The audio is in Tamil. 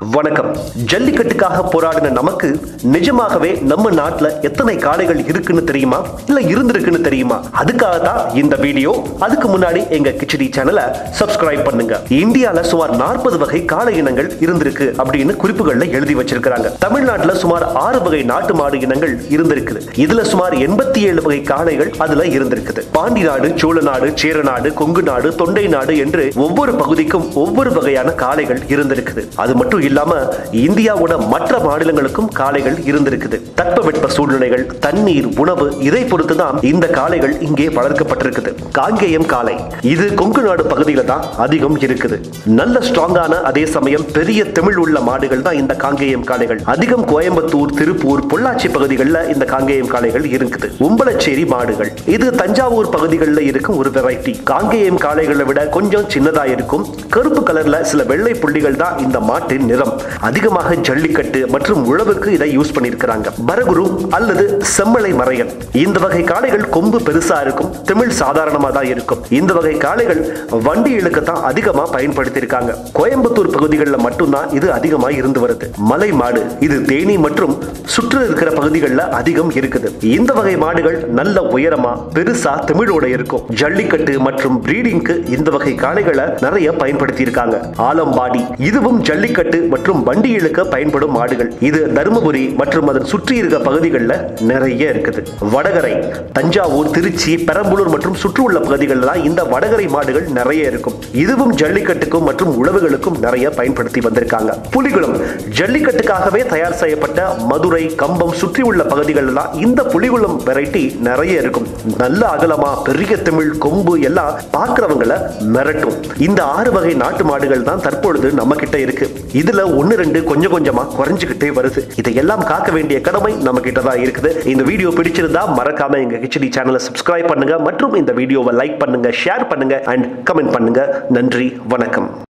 வணக்கம் ஜல்லிக்கட்டுக்காக போராடின நமக்கு நிஜமாகவே நம்ம நாட்டுல எத்தனை காளைகள் இருக்குன்னு தெரியுமா இல்ல இருந்திருக்குன்னு தெரியுமா அதுக்காக தான் இந்த வீடியோ அதுக்கு முன்னாடி எங்க கிச்சடி சேனலை சப்ஸ்கிரைப் பண்ணுங்க இந்தியால சுமார் நாற்பது வகை காளை இனங்கள் இருந்திருக்கு அப்படின்னு குறிப்புகள்ல எழுதி வச்சிருக்காங்க தமிழ்நாட்டுல சுமார் ஆறு வகை நாட்டு மாடு இனங்கள் இருந்திருக்குது இதுல சுமார் எண்பத்தி ஏழு வகை காளைகள் அதுல இருந்திருக்குது பாண்டி நாடு சோழ நாடு சேர நாடு கொங்கு நாடு தொண்டை நாடு என்று ஒவ்வொரு பகுதிக்கும் ஒவ்வொரு வகையான காளைகள் இருந்திருக்குது அது மட்டும் இல்லாம இந்தியாவோட மற்ற மாநிலங்களுக்கும் காளைகள் இருந்திருக்குது தட்பவெட்ப சூழ்நிலைகள் தண்ணீர் உணவு இதை பொறுத்து தான் இந்த காளைகள் இங்கே வளர்க்கப்பட்டிருக்குது காங்கேயம் காளை இது கொங்கு நாடு பகுதியில தான் அதிகம் இருக்குது நல்ல ஸ்ட்ராங்கான அதே சமயம் பெரிய தமிழ் உள்ள மாடுகள் தான் இந்த காங்கேயம் காளைகள் அதிகம் கோயம்புத்தூர் திருப்பூர் பொள்ளாச்சி பகுதிகளில் இந்த காங்கேயம் காளைகள் இருக்குது உம்பளச்சேரி மாடுகள் இது தஞ்சாவூர் பகுதிகளில் இருக்கும் ஒரு வெரைட்டி காங்கேயம் காளைகளை விட கொஞ்சம் சின்னதா இருக்கும் கருப்பு கலர்ல சில வெள்ளை புள்ளிகள் தான் இந்த மாட்டின் நிறம் அதிகமாக ஜல்லிக்கட்டு மற்றும் உழவுக்கு இதை யூஸ் பண்ணியிருக்கிறாங்க பரகுரு அல்லது செம்மலை மறையன் இந்த வகை காளைகள் கொம்பு பெருசா இருக்கும் தமிழ் சாதாரணமா தான் இருக்கும் இந்த வகை காளைகள் வண்டி இழுக்கத்தான் அதிகமா பயன்படுத்தியிருக்காங்க கோயம்புத்தூர் பகுதிகளில் மட்டும்தான் இது அதிகமாக இருந்து வருது மலை மாடு இது தேனி மற்றும் சுற்று இருக்கிற பகுதிகளில் அதிகம் இருக்குது இந்த வகை மாடுகள் நல்ல உயரமா பெருசா தமிழோட இருக்கும் ஜல்லிக்கட்டு மற்றும் பிரீடிங்க்கு இந்த வகை காளைகளை நிறைய பயன்படுத்தி இருக்காங்க ஆலம்பாடி இதுவும் ஜல்லிக்கட்டு மற்றும் வண்டி இழுக்க பயன்படும் மாடுகள் இது தருமபுரி மற்றும் அதன் சுற்றி இருக்க பகுதிகளில் நிறைய இருக்குது வடகரை தஞ்சாவூர் திருச்சி பெரம்பலூர் மற்றும் சுற்றி உள்ள பகுதிகளில் தான் இந்த வடகரை மாடுகள் நிறைய இருக்கும் இதுவும் ஜல்லிக்கட்டுக்கும் மற்றும் உழவுகளுக்கும் நிறைய பயன்படுத்தி வந்திருக்காங்க புலிகுளம் ஜல்லிக்கட்டுக்காகவே தயார் செய்யப்பட்ட மதுரை கம்பம் சுற்றி உள்ள பகுதிகளில் தான் இந்த புலிகுளம் வெரைட்டி நிறைய இருக்கும் நல்ல அகலமா பெரிய தமிழ் கொம்பு எல்லாம் பார்க்கிறவங்கள மிரட்டும் இந்த ஆறு வகை நாட்டு மாடுகள் தான் தற்பொழுது நம்ம கிட்ட இருக்கு இதுல ஒன்னு ரெண்டு கொஞ்சம் கொஞ்சமா குறைஞ்சுக்கிட்டே வருது இதையெல்லாம் காக்க வேண்டிய கடமை நம்ம கிட்ட தான் இருக்குது இந்த வீடியோ பிடிச்சிருந்தா மறக்காம எங்க கிச்சடி சேனலை சப்ஸ்கிரைப் பண்ணுங்க மற்றும் இந்த வீடியோவை லைக் பண்ணுங்க ஷேர் பண்ணுங்க அண்ட் கமெண்ட் பண்ணுங்க நன்றி வணக்கம்